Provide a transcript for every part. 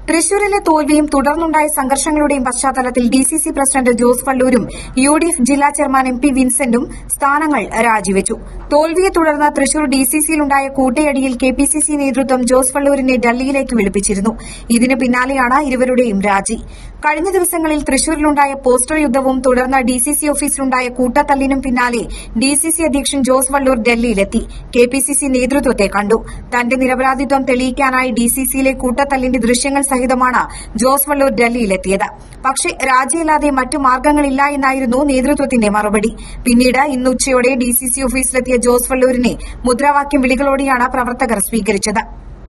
തൃശൂരിലെ തോൽവിയും തുടർന്നുണ്ടായ സംഘർഷങ്ങളുടെയും പശ്ചാത്തലത്തിൽ ഡിസിസി പ്രസിഡന്റ് ജോസ് വള്ളൂരും യു ഡി എഫ് ജില്ലാ ചെയർമാൻ എം പി വിൻസെന്റും സ്ഥാനങ്ങൾ രാജിവെച്ചു തോൽവിയെ തുടർന്ന് തൃശൂർ ഡിസിസിയിലുണ്ടായ കൂട്ടയടിയിൽ കെ പി സി സി നേതൃത്വം ജോസ് വള്ളൂരിനെ ഡൽഹിയിലേക്ക് വിളിപ്പിച്ചിരുന്നു ഇതിന് പിന്നാലെയാണ് ഇരുവരുടെയും രാജി കഴിഞ്ഞ ദിവസങ്ങളിൽ തൃശൂരിലുണ്ടായ പോസ്റ്റർ യുദ്ധവും തുടർന്ന് ഡിസിസി ഓഫീസിലുണ്ടായ കൂട്ടത്തല്ലിനും പിന്നാലെ ഡിസിസി അധ്യക്ഷൻ ജോസ് വള്ളൂർ ഡൽഹിയിലെത്തി കെ പി സി സി നേതൃത്വത്തെ കണ്ടു തന്റെ നിരപരാധിത്വം തെളിയിക്കാനായി ഡിസിസിയിലെ കൂട്ടത്തല്ലിന്റെ ദൃശ്യങ്ങൾ സഹിതമാണ് ജോസ് വള്ളൂർ ഡൽഹിയിലെത്തിയത് പക്ഷേ രാജിയില്ലാതെ മറ്റു മാർഗ്ഗങ്ങളില്ല എന്നായിരുന്നു നേതൃത്വത്തിന്റെ മറുപടി പിന്നീട് ഇന്ന് ഉച്ചയോടെ ഡിസിസി ഓഫീസിലെത്തിയ ജോസ് വള്ളൂരിനെ മുദ്രാവാക്യം വിളികളോടെയാണ് പ്രവർത്തകർ സ്വീകരിച്ചത്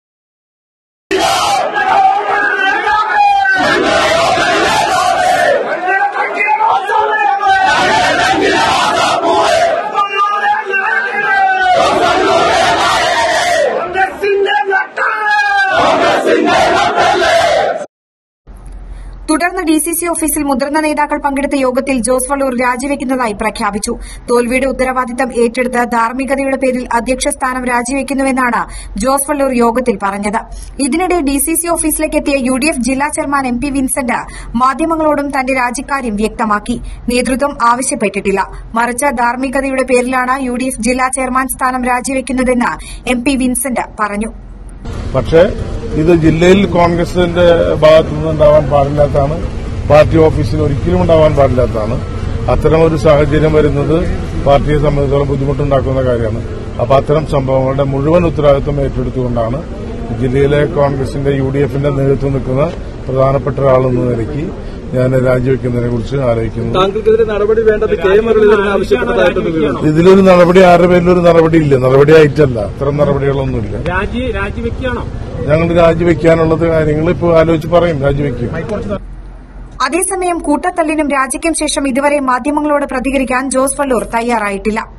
തുടർന്ന് ഡിസിസി ഓഫീസിൽ മുതിർന്ന നേതാക്കൾ പങ്കെടുത്ത യോഗത്തിൽ ജോസ് വള്ളൂർ രാജിവെക്കുന്നതായി പ്രഖ്യാപിച്ചു തോൽവിയുടെ ഉത്തരവാദിത്തം ഏറ്റെടുത്ത് ധാർമ്മികതയുടെ പേരിൽ അധ്യക്ഷ സ്ഥാനം രാജിവെക്കുന്നുവെന്നാണ് ജോസ് വള്ളൂർ യോഗത്തിൽ പറഞ്ഞത് ഇതിനിടെ ഡിസിസി ഓഫീസിലേക്ക് എത്തിയ യു ഡി എഫ് ജില്ലാ ചെയർമാൻ എം പി വിൻസെന്റ് മാധ്യമങ്ങളോടും തന്റെ രാജിക്കാര്യം വ്യക്തമാക്കി നേതൃത്വം ആവശ്യപ്പെട്ടിട്ടില്ല മറിച്ച് ധാർമ്മികതയുടെ പേരിലാണ് യു ഡി എഫ് ജില്ലാ ചെയർമാൻ സ്ഥാനം രാജിവെക്കുന്നതെന്ന് എം പി വിൻസെന്റ് പറഞ്ഞു പക്ഷേ ഇത് ജില്ലയിൽ കോൺഗ്രസിന്റെ ഭാഗത്തു നിന്ന് ഉണ്ടാവാൻ പാടില്ലാത്തതാണ് പാർട്ടി ഓഫീസിൽ ഒരിക്കലും ഉണ്ടാവാൻ പാടില്ലാത്തതാണ് അത്തരമൊരു സാഹചര്യം വരുന്നത് പാർട്ടിയെ സംബന്ധിച്ചിടത്തോളം ബുദ്ധിമുട്ടുണ്ടാക്കുന്ന കാര്യമാണ് അപ്പൊ അത്തരം സംഭവങ്ങളുടെ മുഴുവൻ ഉത്തരവാദിത്വം ഏറ്റെടുത്തുകൊണ്ടാണ് ജില്ലയിലെ കോൺഗ്രസിന്റെ യു ഡി എഫിന്റെ നേതൃത്വം നിൽക്കുന്ന പ്രധാനപ്പെട്ട ഒരാളെന്ന നിലയ്ക്ക് ഞാൻ രാജിവെക്കുന്നതിനെ കുറിച്ച് ആലോചിക്കുന്നു താങ്കൾക്കെതിരെ നടപടി വേണ്ടത് കെ മുരളീധരൻ ആവശ്യപ്പെട്ടതായിട്ടൊന്ന് വിവരം ഇതിലൊരു നടപടി ആരുടെ പേരിലൊരു നടപടി ഇല്ല നടപടിയായിട്ടല്ല അത്തരം നടപടികളൊന്നുമില്ല രാജി രാജിവെക്കുകയാണോ ഞങ്ങൾ രാജിവെക്കാനുള്ളത് കാര്യങ്ങൾ ഇപ്പോൾ ആലോചിച്ച് പറയും രാജിവെക്കും അതേസമയം കൂട്ടത്തല്ലിനും രാജിക്കും ശേഷം ഇതുവരെ മാധ്യമങ്ങളോട് പ്രതികരിക്കാൻ ജോസ് വള്ളൂർ തയ്യാറായിട്ടില്ല